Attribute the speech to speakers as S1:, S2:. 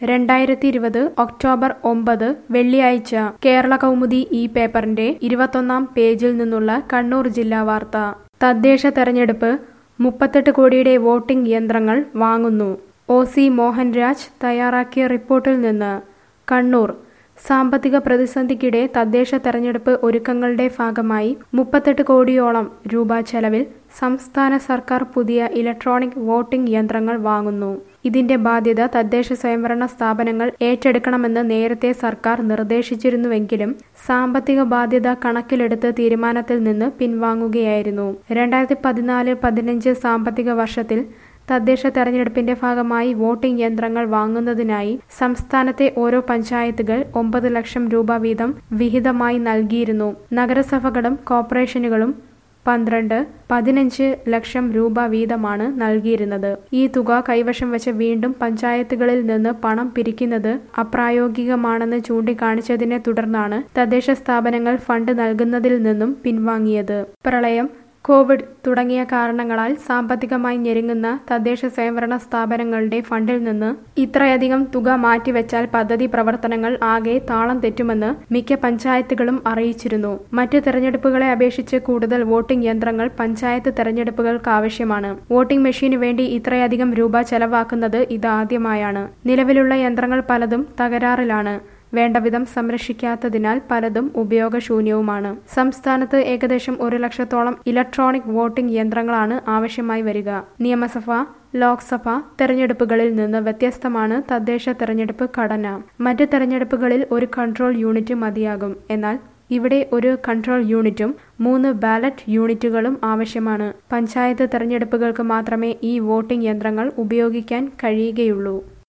S1: രണ്ടായിരത്തി ഇരുപത് ഒക്ടോബർ ഒമ്പത് വെള്ളിയാഴ്ച കേരള കൗമുദി ഈ പേപ്പറിന്റെ ഇരുപത്തൊന്നാം പേജിൽ നിന്നുള്ള കണ്ണൂർ ജില്ലാ വാർത്ത തദ്ദേശ തെരഞ്ഞെടുപ്പ് മുപ്പത്തെട്ട് കോടിയുടെ വോട്ടിംഗ് യന്ത്രങ്ങൾ വാങ്ങുന്നു ഒ സി മോഹൻരാജ് തയ്യാറാക്കിയ റിപ്പോർട്ടിൽ നിന്ന് കണ്ണൂർ സാമ്പത്തിക പ്രതിസന്ധിക്കിടെ തദ്ദേശ തെരഞ്ഞെടുപ്പ് ഒരുക്കങ്ങളുടെ ഭാഗമായി മുപ്പത്തെട്ട് കോടിയോളം രൂപ ചെലവിൽ സംസ്ഥാന സർക്കാർ പുതിയ ഇലക്ട്രോണിക് വോട്ടിംഗ് യന്ത്രങ്ങൾ വാങ്ങുന്നു ഇതിന്റെ ബാധ്യത തദ്ദേശ സ്വയംഭരണ സ്ഥാപനങ്ങൾ ഏറ്റെടുക്കണമെന്ന് നേരത്തെ സർക്കാർ നിർദ്ദേശിച്ചിരുന്നുവെങ്കിലും സാമ്പത്തിക ബാധ്യത കണക്കിലെടുത്ത് തീരുമാനത്തിൽ നിന്ന് പിൻവാങ്ങുകയായിരുന്നു രണ്ടായിരത്തി പതിനാല് പതിനഞ്ച് സാമ്പത്തിക വർഷത്തിൽ തദ്ദേശ തെരഞ്ഞെടുപ്പിന്റെ ഭാഗമായി വോട്ടിംഗ് യന്ത്രങ്ങൾ വാങ്ങുന്നതിനായി സംസ്ഥാനത്തെ ഓരോ പഞ്ചായത്തുകൾ ഒമ്പത് ലക്ഷം രൂപ വീതം വിഹിതമായി നൽകിയിരുന്നു നഗരസഭകളും കോർപ്പറേഷനുകളും പന്ത്രണ്ട് പതിനഞ്ച് ലക്ഷം രൂപ വീതമാണ് നൽകിയിരുന്നത് ഈ തുക കൈവശം വെച്ച് വീണ്ടും പഞ്ചായത്തുകളിൽ നിന്ന് പണം പിരിക്കുന്നത് അപ്രായോഗികമാണെന്ന് ചൂണ്ടിക്കാണിച്ചതിനെ തുടർന്നാണ് തദ്ദേശ സ്ഥാപനങ്ങൾ ഫണ്ട് നൽകുന്നതിൽ നിന്നും പിൻവാങ്ങിയത് പ്രളയം കോവിഡ് തുടങ്ങിയ കാരണങ്ങളാൽ സാമ്പത്തികമായി ഞെരുങ്ങുന്ന തദ്ദേശ സ്വയംഭരണ സ്ഥാപനങ്ങളുടെ ഫണ്ടിൽ നിന്ന് ഇത്രയധികം തുക മാറ്റിവെച്ചാൽ പദ്ധതി പ്രവർത്തനങ്ങൾ ആകെ താളം തെറ്റുമെന്ന് മിക്ക പഞ്ചായത്തുകളും അറിയിച്ചിരുന്നു മറ്റ് തെരഞ്ഞെടുപ്പുകളെ അപേക്ഷിച്ച് കൂടുതൽ വോട്ടിംഗ് യന്ത്രങ്ങൾ പഞ്ചായത്ത് തെരഞ്ഞെടുപ്പുകൾക്ക് ആവശ്യമാണ് വോട്ടിംഗ് മെഷീന് വേണ്ടി ഇത്രയധികം രൂപ ചെലവാക്കുന്നത് ഇതാദ്യമായാണ് നിലവിലുള്ള യന്ത്രങ്ങൾ പലതും തകരാറിലാണ് വേണ്ടവിധം സംരക്ഷിക്കാത്തതിനാൽ പലതും ഉപയോഗശൂന്യവുമാണ് സംസ്ഥാനത്ത് ഏകദേശം ഒരു ലക്ഷത്തോളം ഇലക്ട്രോണിക് വോട്ടിംഗ് യന്ത്രങ്ങളാണ് ആവശ്യമായി വരിക നിയമസഭ ലോക്സഭ തെരഞ്ഞെടുപ്പുകളിൽ നിന്ന് വ്യത്യസ്തമാണ് തദ്ദേശ തെരഞ്ഞെടുപ്പ് ഘടന മറ്റ് തെരഞ്ഞെടുപ്പുകളിൽ ഒരു കൺട്രോൾ യൂണിറ്റ് മതിയാകും എന്നാൽ ഇവിടെ ഒരു കൺട്രോൾ യൂണിറ്റും മൂന്ന് ബാലറ്റ് യൂണിറ്റുകളും ആവശ്യമാണ് പഞ്ചായത്ത് തെരഞ്ഞെടുപ്പുകൾക്ക് മാത്രമേ ഈ വോട്ടിംഗ് യന്ത്രങ്ങൾ ഉപയോഗിക്കാൻ കഴിയുകയുള്ളൂ